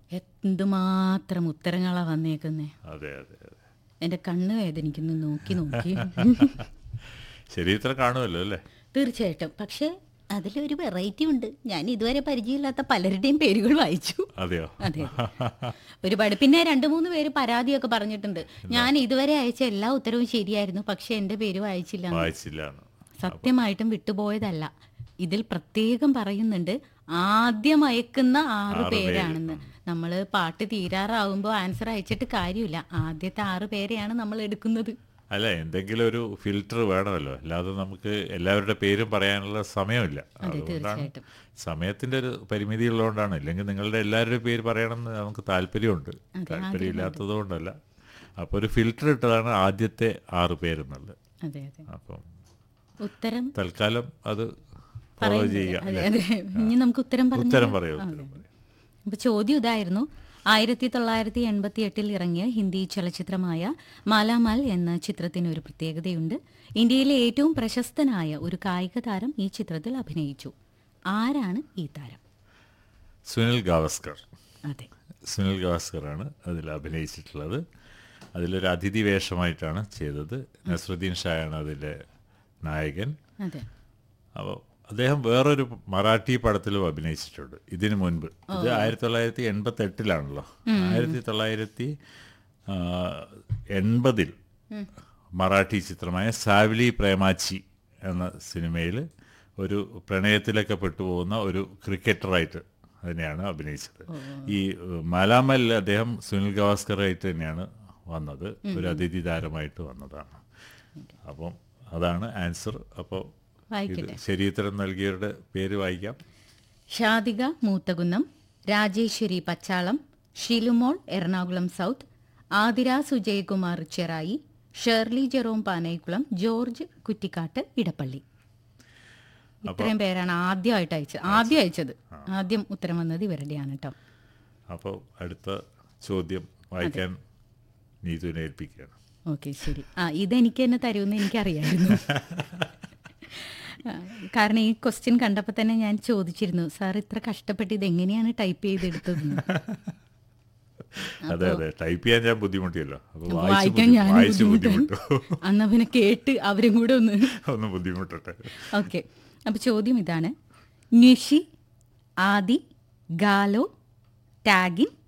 എന്തുമാത്രം ഉത്തരങ്ങളാ വന്നേക്കുന്നേ അതെ അതെ അതെ എൻ്റെ കണ്ണ് വേദനിക്കുന്നു നോക്കി നോക്കി ശരി ഇത്ര കാണുമല്ലോ അല്ലേ തീർച്ചയായിട്ടും പക്ഷേ അതിലൊരു വെറൈറ്റി ഉണ്ട് ഞാൻ ഇതുവരെ പരിചയമില്ലാത്ത പലരുടെയും പേരുകൾ വായിച്ചു അതെയോ അതെ ഒരുപാട് പിന്നെ രണ്ട് മൂന്ന് പേര് പരാതിയൊക്കെ പറഞ്ഞിട്ടുണ്ട് ഞാൻ ഇതുവരെ അയച്ച എല്ലാ ഉത്തരവും ശരിയായിരുന്നു പക്ഷെ എൻ്റെ പേര് വായിച്ചില്ല എന്ന്. വായിച്ചില്ല എന്ന്. സത്യമായിട്ടും വിട്ടുപോയതല്ല ഇതിൽ പ്രത്യേകം പറയുന്നുണ്ട് ആദ്യം അയക്കുന്ന ആറ് ആറ് പേര്. പേരാണെന്ന് നമ്മൾ പാട്ട് തീരാറാവുമ്പോൾ ആൻസർ അയച്ചിട്ട് കാര്യമില്ല ആദ്യത്തെ ആറ് പേരെയാണ് നമ്മൾ എടുക്കുന്നത് അല്ല എന്തെങ്കിലും ഒരു ഫിൽറ്റർ വേണമല്ലോ അല്ലാതെ നമുക്ക് എല്ലാവരുടെ പേരും പറയാനുള്ള സമയമില്ല അതെ അതുകൊണ്ടാണ് തീർച്ചയായിട്ടും സമയത്തിന്റെ ഒരു പരിമിതി ഉള്ളതുകൊണ്ടാണ് ഇല്ലെങ്കിൽ നിങ്ങളുടെ എല്ലാവരുടെയും പേര് പറയണമെന്ന് നമുക്ക് താല്പര്യമുണ്ട് താല്പര്യമില്ലാത്തത് കൊണ്ടല്ല അപ്പോൾ ഒരു ഫിൽറ്റർ ഇട്ടതാണ് ആദ്യത്തെ ആറ് പേരെന്നുള്ളത് അതെ അതെ അപ്പം ഉത്തരം തൽക്കാലം അത് ഫോളോ ചെയ്യുക അതെ അതെ ഇനി നമുക്ക് ഉത്തരം പറഞ്ഞു ഉത്തരം പറയൂ ഉത്തരം പറയൂ അപ്പൊ ചോദ്യം ഇതായിരുന്നു ആയിരത്തി തൊള്ളായിരത്തി എൺപത്തി എട്ടിൽ ഇറങ്ങിയ ഹിന്ദി ചലച്ചിത്രമായ മാലാമാൽ എന്ന ചിത്രത്തിന് ഒരു പ്രത്യേകതയുണ്ട് ഇന്ത്യയിലെ ഏറ്റവും പ്രശസ്തനായ ഒരു കായിക താരം ഈ ചിത്രത്തിൽ അഭിനയിച്ചു ആരാണ് ഈ താരം സുനിൽ ഗാവസ്കർ അതെ സുനിൽ ഗാവസ്കറാണ് അതിൽ അഭിനയിച്ചിട്ടുള്ളത് അതിലൊരു അതിഥി വേഷമായിട്ടാണ് ചെയ്തത് നസ്രുദ്ദീൻ ഷായാണ് അതിലെ നായകൻ അതെ അപ്പോൾ അദ്ദേഹം വേറൊരു മറാഠി പടത്തിലും അഭിനയിച്ചിട്ടുണ്ട് ഇതിനു മുൻപ് ഇത് ആയിരത്തി തൊള്ളായിരത്തി എൺപത്തി എട്ടിലാണല്ലോ ആയിരത്തി തൊള്ളായിരത്തി ആ, എൺപതിൽ മറാഠി ചിത്രമായ സാവ്ലി പ്രേമാച്ചി എന്ന സിനിമയിൽ ഒരു പ്രണയത്തിലൊക്കെ പെട്ടുപോകുന്ന ഒരു ക്രിക്കറ്ററായിട്ട് തന്നെയാണ് അഭിനയിച്ചത് ഈ ഏഹ്, മാലാമലിൽ അദ്ദേഹം സുനിൽ ഗവാസ്കറായിട്ട് തന്നെയാണ് വന്നത് ഒരു അതിഥി താരമായിട്ട് വന്നതാണ് അപ്പം അതാണ് ആൻസർ അപ്പോൾ ഇത് വായിക്കട്ടെ ശരീരത്തരം നൽകിയവരുടെ പേര് വായിക്കാം Shadika Moothakunnam Rajeshwari Pachalam Shilumol Ernakulam south Athira Sujayakumar Cherai Shirley Jerome Panaikulam George Kuttikkattu Edappally ഇത്രയും പേരാണ് ആദ്യമായിട്ട് അയച്ചത് ആദ്യം അയച്ചത് ആദ്യം ഉത്തരം വന്നത് ഇവരുടെയാണ് കേട്ടോ അപ്പോൾ അടുത്ത ചോദ്യം വായിക്കാൻ നീതുവിനെ ഏൽപ്പിക്കുകയാണ് ഓക്കെ ശരി ആ ഇതെനിക്ക് തന്നെ തരുമെന്ന് എനിക്കറിയായിരുന്നു ആ, കാരണം ഈ ക്വസ്റ്റ്യൻ കണ്ടപ്പോൾ തന്നെ ഞാൻ ചോദിച്ചിരുന്നു സാർ ഇത്ര കഷ്ടപ്പെട്ട് ഇത് എങ്ങനെയാണ് ടൈപ്പ് ചെയ്തെടുത്തതെന്ന് അതെ അതെ ടൈപ്പ് ചെയ്യാൻ ഞാൻ ബുദ്ധിമുട്ടിയല്ലോ അപ്പോൾ അപ്പൊ വായിച്ച് വായിക്കാൻ ബുദ്ധി- ഞാൻ വായിച്ച് ബുദ്ധിമുട്ടു അന്ന് അവനെ കേട്ട് അവരും കൂടെ ഒന്ന് ഒന്ന് ബുദ്ധിമുട്ടട്ടെ ഓക്കെ അപ്പോൾ ചോദ്യം ഇതാണ് ന്യുഷി ആദി ഗാലോ ടാഗിൻ